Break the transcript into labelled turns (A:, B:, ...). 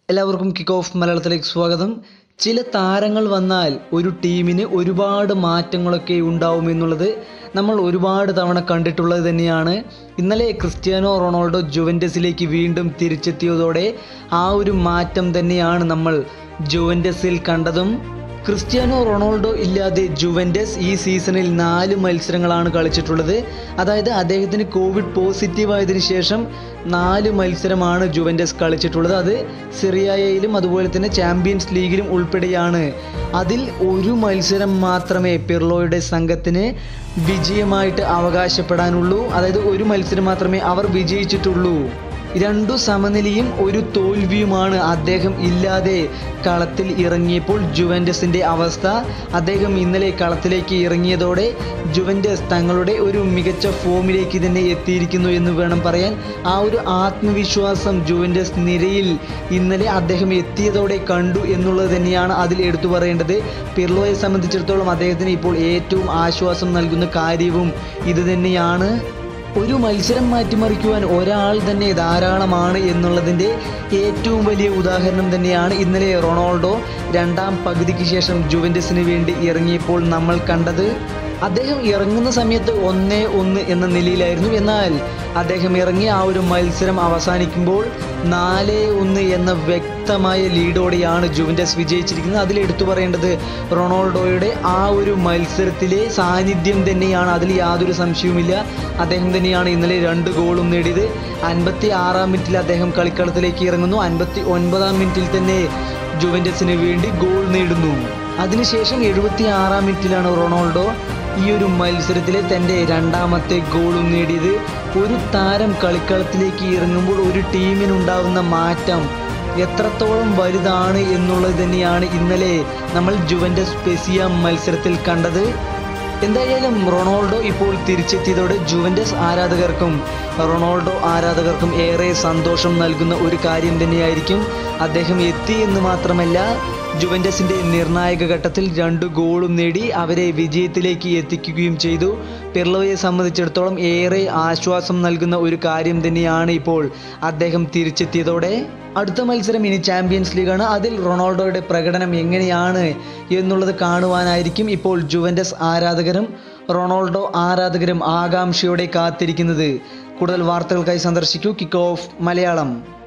A: എല്ലാവർക്കും kick off മലയാളത്തിലേക്ക് സ്വാഗതം ചില താരങ്ങൾ വന്നാൽ ഒരു ടീമിന് ഒരുപാട് മാറ്റങ്ങളൊക്കെ ഉണ്ടാവും എന്നുള്ളത് നമ്മൾ ഒരുപാട് തവണ കണ്ടിട്ടുള്ളത് തന്നെയാണ് ഇന്നലെ ക്രിസ്ത്യാനോ റൊണാൾഡോ ജുവൻറ്റസിലേക്ക് വീണ്ടും തിരിച്ചെത്തിയതോടെ ആ ഒരു മാറ്റം തന്നെയാണ് നമ്മൾ ജുവൻറ്റസിൽ കണ്ടതും ക്രിസ്ത്യാനോ റൊണാൾഡോ ഇല്ലാതെ ജുവൻറ്റസ് ഈ സീസണിൽ നാല് മത്സരങ്ങളാണ് കളിച്ചിട്ടുള്ളത് അതായത് അദ്ദേഹത്തിന് കോവിഡ് പോസിറ്റീവ് ആയതിനു ശേഷം നാല് മത്സരമാണ് ജുവൻറ്റസ് കളിച്ചിട്ടുള്ളത് അത് സിറിയയിലും അതുപോലെ തന്നെ ചാമ്പ്യൻസ് ലീഗിലും ഉൾപ്പെടെയാണ് അതിൽ ഒരു മത്സരം മാത്രമേ പിർലോയുടെ സംഘത്തിന് വിജയമായിട്ട് അവകാശപ്പെടാനുള്ളൂ അതായത് ഒരു മത്സരം മാത്രമേ അവർ വിജയിച്ചിട്ടുള്ളൂ രണ്ടു സമനിലയും ഒരു തോൽവിയുമാണ് അദ്ദേഹം ഇല്ലാതെ കളത്തിൽ ഇറങ്ങിയപ്പോൾ ജുവൻറ്റസിൻ്റെ അവസ്ഥ അദ്ദേഹം ഇന്നലെ കളത്തിലേക്ക് ഇറങ്ങിയതോടെ ജുവൻറ്റസ് തങ്ങളുടെ ഒരു മികച്ച ഫോമിലേക്ക് തന്നെ എത്തിയിരിക്കുന്നു എന്ന് വേണം പറയാൻ ആ ഒരു ആത്മവിശ്വാസം ജുവൻറ്റസ് നിരയിൽ ഇന്നലെ അദ്ദേഹം എത്തിയതോടെ കണ്ടു എന്നുള്ളത് തന്നെയാണ് അതിൽ എടുത്തു പറയേണ്ടത് പിർലോയെ സംബന്ധിച്ചിടത്തോളം അദ്ദേഹത്തിന് ഇപ്പോൾ ഏറ്റവും ആശ്വാസം നൽകുന്ന കാര്യവും ഇത് തന്നെയാണ് ഒരു മത്സരം മാറ്റിമറിക്കുവാൻ ഒരാൾ തന്നെ ധാരാളമാണ് എന്നുള്ളതിൻ്റെ ഏറ്റവും വലിയ ഉദാഹരണം തന്നെയാണ് ഇന്നലെ റൊണാൾഡോ രണ്ടാം പകുതിക്ക് ശേഷം ജുവൻറ്റസിന് വേണ്ടി ഇറങ്ങിയപ്പോൾ നമ്മൾ കണ്ടത് അദ്ദേഹം ഇറങ്ങുന്ന സമയത്ത് ഒന്നേ ഒന്ന് എന്ന നിലയിലായിരുന്നു എന്നാൽ അദ്ദേഹം ഇറങ്ങി ആ ഒരു മത്സരം അവസാനിക്കുമ്പോൾ നാല് ഒന്ന് എന്ന വ്യക്തമായ ലീഡോടെയാണ് ജുവൻറ്റസ് വിജയിച്ചിരിക്കുന്നത് അതിൽ എടുത്തു പറയേണ്ടത് റൊണാൾഡോയുടെ ആ ഒരു മത്സരത്തിലെ സാന്നിധ്യം തന്നെയാണ് അതിൽ യാതൊരു സംശയവുമില്ല അദ്ദേഹം തന്നെയാണ് ഇന്നലെ രണ്ട് ഗോളും നേടിയത് അൻപത്തി ആറാം മിനിറ്റിൽ അദ്ദേഹം കളിക്കളത്തിലേക്ക് ഇറങ്ങുന്നു അൻപത്തി ഒൻപതാം മിനിറ്റിൽ തന്നെ ജുവൻറ്റസിന് വേണ്ടി ഗോൾ നേടുന്നു അതിനുശേഷം എഴുപത്തി ആറാം മിനിറ്റിലാണ് റൊണാൾഡോ ഈ ഒരു മത്സരത്തിലെ തൻ്റെ രണ്ടാമത്തെ ഗോളും നേടിയത് ഒരു താരം കളിക്കളത്തിലേക്ക് ഇറങ്ങുമ്പോൾ ഒരു ടീമിനുണ്ടാകുന്ന മാറ്റം എത്രത്തോളം വലുതാണ് എന്നുള്ളത് തന്നെയാണ് ഇന്നലെ നമ്മൾ ജുവൻറ്റസ് പെസിയ മത്സരത്തിൽ കണ്ടത് എന്തായാലും റൊണാൾഡോ ഇപ്പോൾ തിരിച്ചെത്തിയതോടെ ജുവൻറ്റസ് ആരാധകർക്കും റൊണാൾഡോ ആരാധകർക്കും ഏറെ സന്തോഷം നൽകുന്ന ഒരു കാര്യം തന്നെയായിരിക്കും അദ്ദേഹം എത്തി എന്ന് മാത്രമല്ല ജുവൻറ്റസിൻ്റെ നിർണായക ഘട്ടത്തിൽ രണ്ട് ഗോളും നേടി അവരെ വിജയത്തിലേക്ക് എത്തിക്കുകയും ചെയ്തു പിർലോയെ സംബന്ധിച്ചിടത്തോളം ഏറെ ആശ്വാസം നൽകുന്ന ഒരു കാര്യം തന്നെയാണ് ഇപ്പോൾ അദ്ദേഹം തിരിച്ചെത്തിയതോടെ അടുത്ത മത്സരം ഇനി ചാമ്പ്യൻസ് ലീഗാണ് അതിൽ റൊണാൾഡോയുടെ പ്രകടനം എങ്ങനെയാണ് എന്നുള്ളത് കാണുവാനായിരിക്കും ഇപ്പോൾ ജുവൻറ്റസ് ആരാധകരും റൊണാൾഡോ ആരാധകരും ആകാംക്ഷയോടെ കാത്തിരിക്കുന്നത് കൂടുതൽ വാർത്തകൾക്കായി സന്ദർശിക്കൂ കിക്ക് ഓഫ് മലയാളം